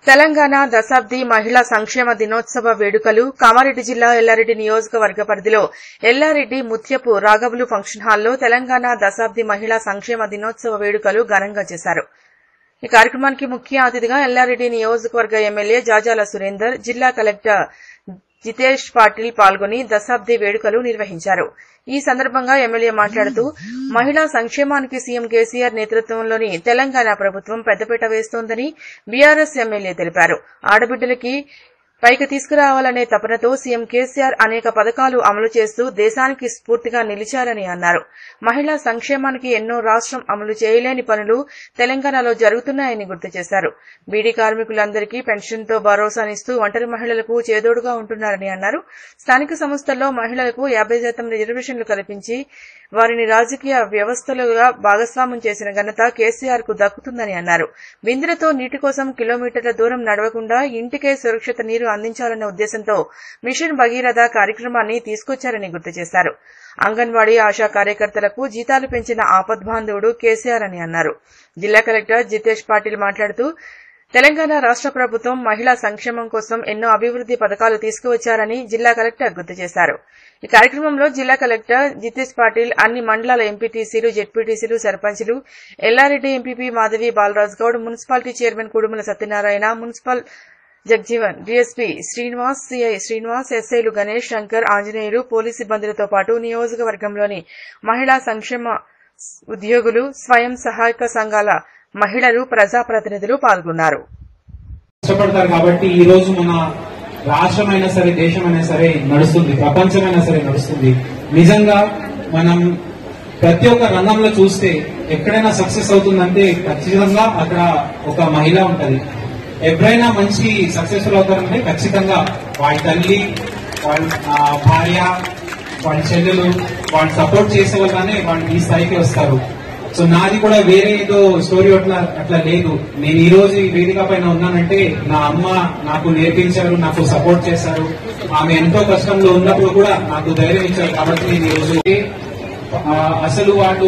తెలంగాణ దశాబ్ది మహిళా సంక్షేమ దినోత్సవ వేడుకలు కామారెడ్డి జిల్లా ఎల్లారెడ్డి నియోజకవర్గ పరిధిలో ఎల్లారెడ్డి ముత్యపు రాఘవులు ఫంక్షన్ హాల్లో తెలంగాణ దశాబ్ది మహిళా సంక్షేమ దినోత్సవ వేడుకలు ఘనంగా చేశారు ఈ కార్యక్రమానికి ముఖ్య అతిథిగా ఎల్లారెడ్డి నియోజకవర్గ ఎమ్మెల్యే జాజాల సురేందర్ జిల్లా కలెక్టర్ జితేష్ పాటిల్ పాల్గొని దశాబ్ది వేడుకలు నిర్వహించారు ఈ సందర్భంగా ఎమ్మెల్యే మాట్లాడుతూ మహిళా సంక్షేమానికి సీఎం కేసీఆర్ నేతృత్వంలోని తెలంగాణ ప్రభుత్వం పెద్దపీట వేస్తోందని బీఆర్ఎస్ ఎమ్మెల్యే తెలిపారు ఆడబిడ్డలకి పైకి తీసుకురావాలనే తపనతో సీఎం కేసీఆర్ అనేక పథకాలు అమలు చేస్తూ దేశానికి స్ఫూర్తిగా నిలిచారని అన్నారు మహిళా సంక్షేమానికి ఎన్నో రాష్ట్రం అమలు చేయలేని పనులు తెలంగాణలో జరుగుతున్నాయని గుర్తు చేశారు బీడీ కార్మికులందరికీ పెన్షన్తో భరోసానిస్తూ ఒంటరి మహిళలకు చేదోడుగా ఉంటున్నారని అన్నారు స్థానిక సంస్థల్లో మహిళలకు యాబై శాతం రిజర్వేషన్లు కల్పించి వారిని రాజకీయ వ్యవస్థలుగా భాగస్వామ్యం చేసిన ఘనత కేసీఆర్ కు దక్కుతుందని అన్నారు బిందెలతో నీటి కోసం కిలోమీటర్ల దూరం నడవకుండా ఇంటికే సురక్షిత నీరు అందించాలన్న ఉద్దేశంతో మిషన్ భగీరథ కార్యక్రమాన్ని తీసుకొచ్చారని గుర్తు చేశారు అంగన్వాడీ ఆశా కార్యకర్తలకు జీతాలు పెంచిన ఆపద్బాంధవుడు కేసీఆర్ అని అన్నారు జిల్లా కలెక్టర్ జితేష్ పాటిల్ మాట్లాడుతూ తెలంగాణ రాష్ట ప్రభుత్వం మహిళా సంక్షేమం కోసం ఎన్నో అభివృద్ది పథకాలు తీసుకువచ్చారని జిల్లా కలెక్టర్ గుర్తు చేశారు ఈ కార్యక్రమంలో జిల్లా కలెక్టర్ జితేష్ పాటిల్ అన్ని మండలాల ఎంపీటీసీలు జెడ్పీటీసీలు సర్పంచ్లు Yellareddy MPP Madhavi Balaraj Goud municipality chairman Kudumula Satyanarayana municipal Jagjeevan DSP Srinivas CI Srinivas ఎస్ఐలు గణేష్ శంకర్ ఆంజనేయులు పోలీస్ సిబ్బందులతో పాటు నియోజకవర్గంలోని మహిళా సంక్షేమ ఉద్యోగులు స్వయం సహాయక సంఘాల మహిళలు ప్రజాప్రతినిధులు పాల్గొన్నారు కష్టపడతారు కాబట్టి ఈ రోజు మన రాష్ట్రమైనా సరే దేశమైనా సరే నడుస్తుంది ప్రపంచమైనా సరే నడుస్తుంది నిజంగా మనం ప్రతి ఒక్క రంగంలో చూస్తే ఎక్కడైనా సక్సెస్ అవుతుందంటే ఖచ్చితంగా అక్కడ ఒక మహిళ ఉంటది ఎప్పుడైనా మంచి సక్సెస్ఫుల్ అవుతారంటే ఖచ్చితంగా వాళ్ళ తల్లి వాళ్ళ ఆ, భార్య వాళ్ళ చెల్లెలు వాళ్ళు సపోర్ట్ చేసే వల్లనే వాళ్ళు ఈ స్థాయికి వస్తారు సో నాది కూడా వేరే ఏదో స్టోరీ అట్లా అట్లా లేదు నేను ఈ రోజు ఈ వేదిక పైన ఉన్నానంటే నా అమ్మ నాకు నేర్పించారు నాకు సపోర్ట్ చేశారు ఆమె ఎంతో కష్టంలో ఉన్నప్పుడు కూడా నాకు ధైర్యం ఇచ్చారు కాబట్టి నేను ఈ రోజు ఆ, అసలు వాళ్ళు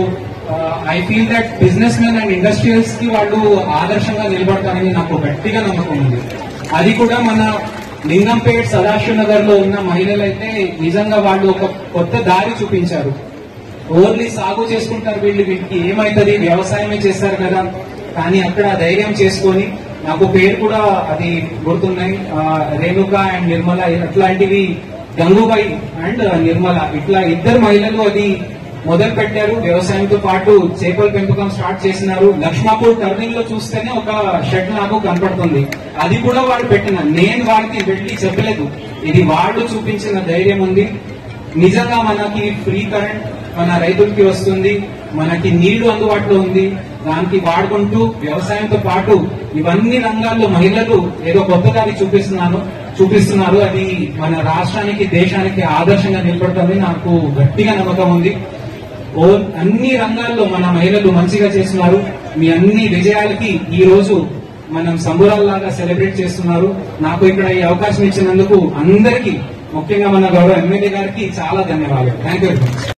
I feel that businessmen and industrials కి వాళ్ళు ఆదర్శంగా నిలబడతారని నాకు గట్టిగా నమ్మకం ఉంది అది కూడా మన లింగంపేట్ సదాశివ నగర్ లో ఉన్న మహిళలైతే నిజంగా వాళ్ళు ఒక కొత్త దారి చూపించారు ఓన్లీ సాగు చేసుకుంటారు వీళ్ళు వీళ్ళకి ఏమైతుంది వ్యవసాయమే చేస్తారు కదా కానీ అక్కడ ధైర్యం చేసుకొని నాకు పేరు కూడా అది గుర్తున్నాయి ఆ, రేణుక అండ్ నిర్మల అట్లాంటివి గంగూబాయి అండ్ నిర్మల ఇట్లా ఇద్దరు మహిళలు అది మొదలు పెట్టారు వ్యవసాయంతో పాటు చేపల పెంపకం స్టార్ట్ చేసినారు లక్ష్మాపూర్ టర్నింగ్ లో చూస్తేనే ఒక షెడ్ నాకు కనపడుతుంది అది కూడా వాళ్ళు పెట్టిన నేను వాళ్ళకి వెళ్ళి చెప్పలేదు ఇది వాళ్ళు చూపించిన ధైర్యం ఉంది నిజంగా మనకి ఫ్రీ కరెంట్ మన రైతులకి వస్తుంది మనకి నీళ్లు అందుబాటులో ఉంది దానికి వాడుకుంటూ వ్యవసాయంతో పాటు ఇవన్నీ రంగాల్లో మహిళలు ఏదో కొత్త దారి చూపిస్తున్నాను చూపిస్తున్నారు అది మన రాష్ట్రానికి దేశానికి ఆదర్శంగా నిలబడుతుంది నాకు గట్టిగా నమ్మకం ఉంది ఓ అన్ని రంగాల్లో మన మహిళలు మంచిగా చేస్తున్నారు మీ అన్ని విజయాలకి ఈ రోజు మనం సంబురాల్లాగా సెలబ్రేట్ చేస్తున్నారు నాకు ఇక్కడ ఈ అవకాశం ఇచ్చినందుకు అందరికీ ముఖ్యంగా మన గౌరవ ఎమ్మెల్యే గారికి చాలా ధన్యవాదాలు థ్యాంక్ యూ వెరీ మచ్